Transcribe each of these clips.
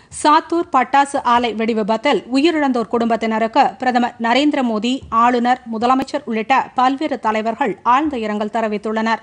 சாத்தூர் பட்டாசு ஆலை வெடி விபத்தில் உயிரிழந்தோர் குடும்பத்தினருக்கு பிரதமர் நரேந்திர மோடி ஆளுநர் முதலமைச்சர் உள்ளிட்ட பல்வேறு தலைவர்கள் ஆழ்ந்த இரங்கல் தெரிவித்துள்ளனர்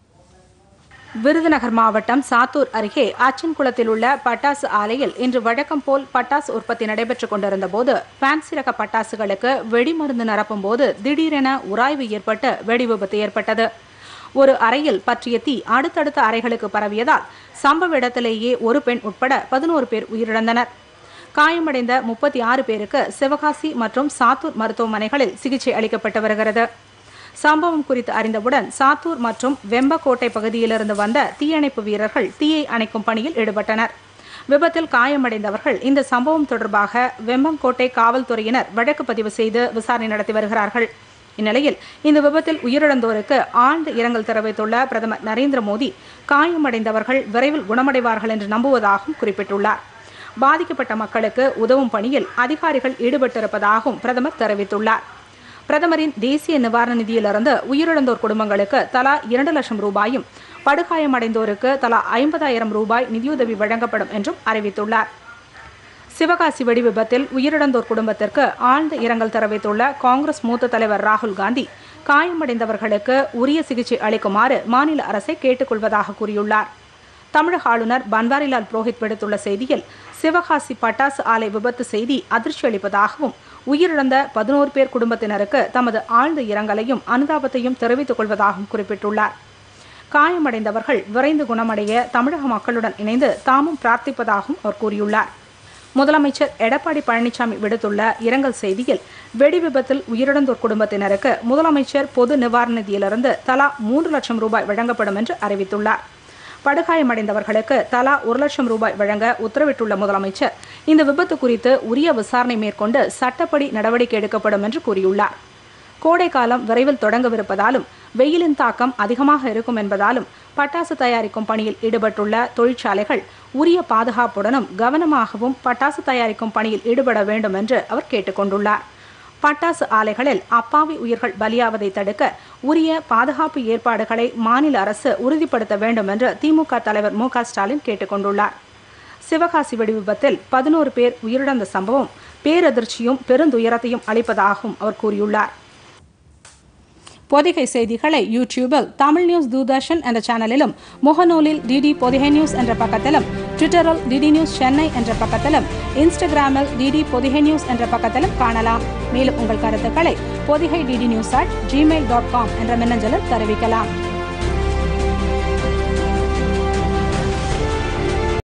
விருதுநகர் மாவட்டம் சாத்தூர் அருகே அச்சன்குளத்தில் உள்ள பட்டாசு ஆலையில் இன்று வழக்கம் போல் பட்டாசு உற்பத்தி நடைபெற்றுக் கொண்டிருந்த போது பான்சி ரக பட்டாசுகளுக்கு வெடிமருந்து நிரப்பும் போது திடீரென உராய்வு ஏற்பட்டு வெடி விபத்து ஏற்பட்டது ஒரு அறையில் பற்றிய தீ அடுத்தடுத்த அறைகளுக்கு பரவியதால் சம்பவ இடத்திலேயே ஒரு பெண் உட்பட பதினோரு பேர் உயிரிழந்தனர் காயமடைந்த முப்பத்தி ஆறு பேருக்கு சிவகாசி மற்றும் சாத்தூர் மருத்துவமனைகளில் சிகிச்சை அளிக்கப்பட்டு வருகிறது சம்பவம் குறித்து அறிந்தவுடன் சாத்தூர் மற்றும் வெம்பக்கோட்டை பகுதியிலிருந்து வந்த தீயணைப்பு வீரர்கள் தீயை அணைக்கும் பணியில் ஈடுபட்டனர் விபத்தில் காயமடைந்தவர்கள் இந்த சம்பவம் தொடர்பாக வெம்பங்கோட்டை காவல்துறையினர் வழக்கு பதிவு செய்து விசாரணை நடத்தி வருகிறார்கள் இந்நிலையில் இந்த விபத்தில் உயிரிழந்தோருக்கு ஆழ்ந்த இரங்கல் தெரிவித்துள்ள பிரதமர் நரேந்திர மோடி காயமடைந்தவர்கள் விரைவில் குணமடைவார்கள் என்று நம்புவதாகவும் குறிப்பிட்டுள்ளார் பாதிக்கப்பட்ட மக்களுக்கு உதவும் பணியில் அதிகாரிகள் ஈடுபட்டிருப்பதாகவும் பிரதமர் தெரிவித்துள்ளார் பிரதமரின் தேசிய நிவாரண நிதியிலிருந்து உயிரிழந்தோர் குடும்பங்களுக்கு தலா இரண்டு லட்சம் ரூபாயும் படுகாயமடைந்தோருக்கு தலா ஐம்பதாயிரம் ரூபாய் நிதியுதவி வழங்கப்படும் என்றும் அறிவித்துள்ளார் சிவகாசி வெடி விபத்தில் உயிரிழந்தோர் குடும்பத்திற்கு ஆழ்ந்த இரங்கல் தெரிவித்துள்ள காங்கிரஸ் மூத்த தலைவர் ராகுல் காந்தி காயமடைந்தவர்களுக்கு உரிய சிகிச்சை அளிக்குமாறு மாநில அரசை கேட்டுக்கொள்வதாக கூறியுள்ளார் தமிழக ஆளுநர் பன்வாரிலால் புரோஹித் விடுத்துள்ள செய்தியில் சிவகாசி பட்டாசு ஆலை விபத்து செய்தி அதிர்ச்சி அளிப்பதாகவும் உயிரிழந்த பதினோரு பேர் குடும்பத்தினருக்கு தமது ஆழ்ந்த இரங்கலையும் அனுதாபத்தையும் தெரிவித்துக் கொள்வதாகவும் குறிப்பிட்டுள்ளார் காயமடைந்தவர்கள் விரைந்து குணமடைய தமிழக மக்களுடன் இணைந்து தாமும் பிரார்த்திப்பதாகவும் அவர் கூறியுள்ளார் முதலமைச்சர் எடப்பாடி பழனிசாமி விடுத்துள்ள இரங்கல் செய்தியில் வெடி விபத்தில் உயிரிழந்தோர் குடும்பத்தினருக்கு முதலமைச்சர் பொது நிவாரண நிதியிலிருந்து தலா மூன்று லட்சம் ரூபாய் வழங்கப்படும் என்று அறிவித்துள்ளார் படுகாயமடைந்தவர்களுக்கு தலா ஒரு லட்சம் ரூபாய் வழங்க உத்தரவிட்டுள்ள முதலமைச்சர் இந்த விபத்து குறித்து உரிய விசாரணை மேற்கொண்டு சட்டப்படி நடவடிக்கை எடுக்கப்படும் என்று கூறியுள்ளார் கோடை காலம் விரைவில் தொடங்கவிருப்பதாலும் வெயிலின் தாக்கம் அதிகமாக இருக்கும் என்பதாலும் பட்டாசு தயாரிக்கும் பணியில் ஈடுபட்டுள்ள தொழிற்சாலைகள் உரிய பாதுகாப்புடனும் கவனமாகவும் பட்டாசு தயாரிக்கும் பணியில் ஈடுபட வேண்டும் என்று அவர் கேட்டுக்கொண்டுள்ளார் பட்டாசு ஆலைகளில் அப்பாவி உயிர்கள் பலியாவதை தடுக்க உரிய பாதுகாப்பு ஏற்பாடுகளை மாநில அரசு உறுதிப்படுத்த வேண்டும் என்று திமுக தலைவர் மு ஸ்டாலின் கேட்டுக்கொண்டுள்ளார் சிவகாசி வெடி விபத்தில் பதினோரு பேர் உயிரிழந்த சம்பவம் பேரதிர்ச்சியும் பெருந்துயரத்தையும் அளிப்பதாகவும் அவர் கூறியுள்ளார் பொதிகை செய்திகளை யூடியூபில் தமிழ் நியூஸ் தூர்தர்ஷன் என்ற சேனலிலும் முகநூலில் டிடி பொதிகை நியூஸ் என்ற பக்கத்திலும் ட்விட்டரில் டிடி நியூஸ் சென்னை என்ற பக்கத்திலும் இன்ஸ்டாகிராமில் டிடி பொதிகை நியூஸ் என்ற பக்கத்திலும் காணலாம் மேலும் உங்கள் கருத்துக்களை Pothigai DD news at Gmail dot com என்ற மின்னஞ்சலில் தெரிவிக்கலாம்